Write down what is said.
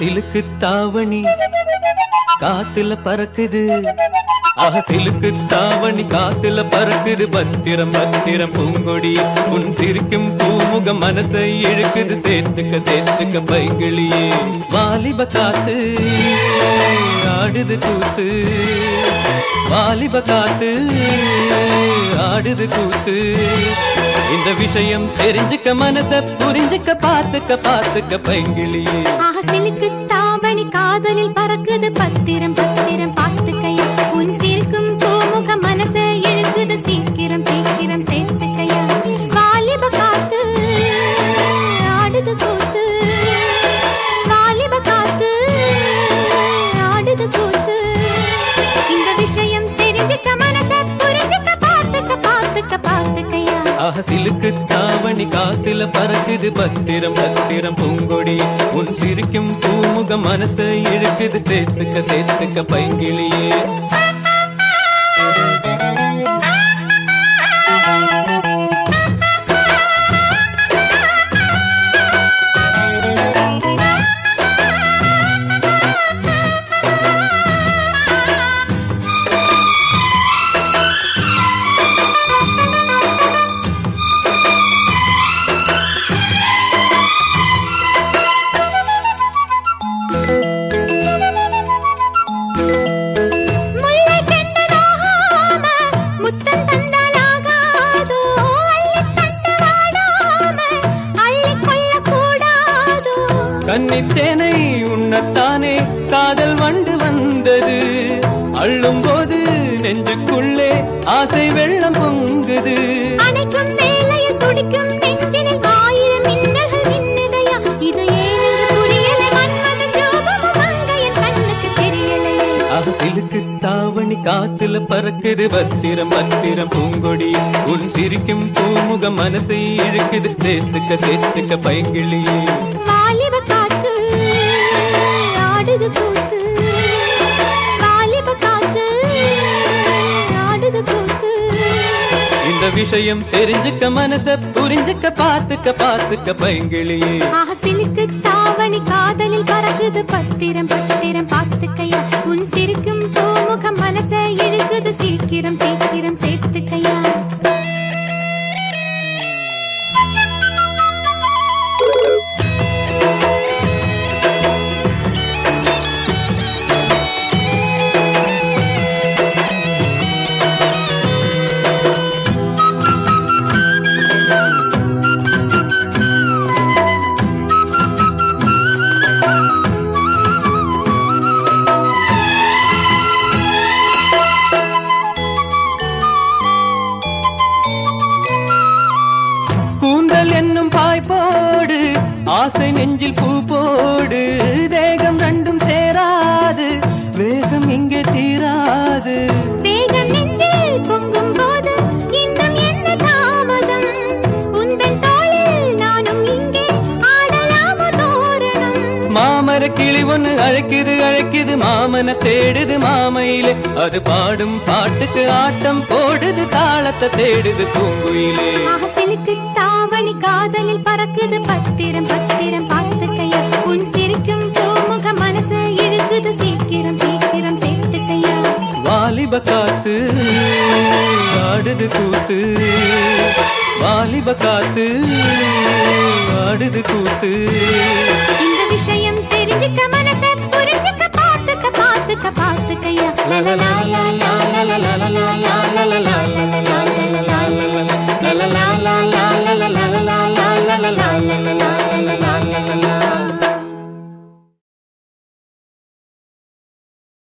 சிலுக்கு தாவணி காத்துல பறக்குது ஆக சிலுக்கு தாவணி காத்துல பறக்குது பத்திரம் பத்திரம் பூங்கொடி உன் சிரிக்கும் பூமுகம் மனசை இழுக்குது சேர்த்துக்க சேர்த்துக்க பைகிளியே வாலிப காத்து ஆடுது கூத்து வாலிப காத்து ஆடுது கூத்து இந்த விஷயம் தெரிஞ்சுக்க மனச புரிஞ்சுக்க பார்த்துக்க பார்த்துக்க பைங்கிளியே ஆக சிலுக்கு தாவணி காதலில் பறக்குது பத்திரம் பத்திரம் பார்த்துக்கையா உன் சிரிக்கும் பூமுக மனச இழுக்குது சீக்கிரம் சீக்கிரம் சேர்த்துக்கையா வாலிப காத்து ஆடுது கூத்து வாலிப காத்து ஆடுது கூத்து இந்த விஷயம் தெரிஞ்சுக்க மனச புரிஞ்சுக்க பார்த்துக்க பார்த்துக்க பார்த்துக்கையா ஆக சிலுக்கு தாவணி காத்துல பறக்குது பத்திரம் பத்திரம் பூங்கொடி உன் சிரிக்கும் பூமுகம் மனசை இழுக்குது சேர்த்துக்க சேர்த்துக்க பைங்கிளியே முல்லை கெண்டதாகாம முத்தம் தந்தாலாகாதோ அள்ளித் தந்து வாடாம அள்ளிக் கொள்ளக் கூடாதோ கன்னித்தேனை உண்ணத்தானே காதல் வண்டு வந்தது அள்ளும் போது நெஞ்சுக்குள்ளே ஆசை வெள்ளம் பொங்குது அணைக்கும் வேளையில் துடிக்கும் நெஞ்சினில் ஆயிரம் மின்னல்கள் மின்னுதையா இது ஏனென்று புரியலை மன்மதன் ரூபமும் மங்கையன் கண்ணுக்கு தெரியலையே ஆக சிலுக்கு தாவணி காத்துல பறக்குது பத்திரம் பத்திரம் பூங்கொடி உன் சிரிக்கும் பூமுகம் மனசை இழுக்குது சேர்த்துக்க சேர்த்துக்க பைங்கிளியே வாலிப காத்து ஆடுது கூத்து வாலிப காத்து ஆடுது கூத்து இந்த விஷயம் தெரிஞ்சுக்க மனச புரிஞ்சுக்க பார்த்துக்க பார்த்துக்க பைங்கிளியே ஆக சிலுக்கு தாவணி காதலில் பறக்குது பத்திரம் பத்திரம் பார்த்துக்கையா உன் சிரிக்கும் பூமுகம் மனச இழுக்குது சீக்கிரம் சீக்கிரம் சேர்த்துக்கையா கூந்தல் என்னும் பாய் போடு ஆசை நெஞ்சில் பூ போடு தேகம் ரெண்டும் சேராது வேகம் இங்கே தீராது வேகம் நெஞ்சில் பொங்கும் போது இன்னும் என்ன தாமதம் உந்தன் தோளில் நானும் இங்கே ஆடலாமோ தோரணம் மாமர கிளி ஒண்ணு அழைக்குது அழைக்குது மாமன தேடுது மாமையிலே அது பாடும் பாட்டுக்கு ஆட்டம் போடுது தாளத்தை தேடுது பூங்குயிலே சிலுக்கு தாவணி காதலில் பறக்குது பத்திரம் பத்திரம் பார்த்துக்கையா உன் சிரிக்கும் பூமுக மனசு இழுக்குது சீக்கிரம் சீக்கிரம் சேர்த்துக்கையா வாலிப காத்து ஆடுது கூத்து வாலிப காத்து ஆடுது கூத்து இந்த விஷயம் தெரிஞ்சுக்க மனச புரிஞ்சுக்க பார்த்துக்க பார்த்துக்க பார்த்துக்கையா லா லா லா லா லா லா லா லா லா லா லா லா லா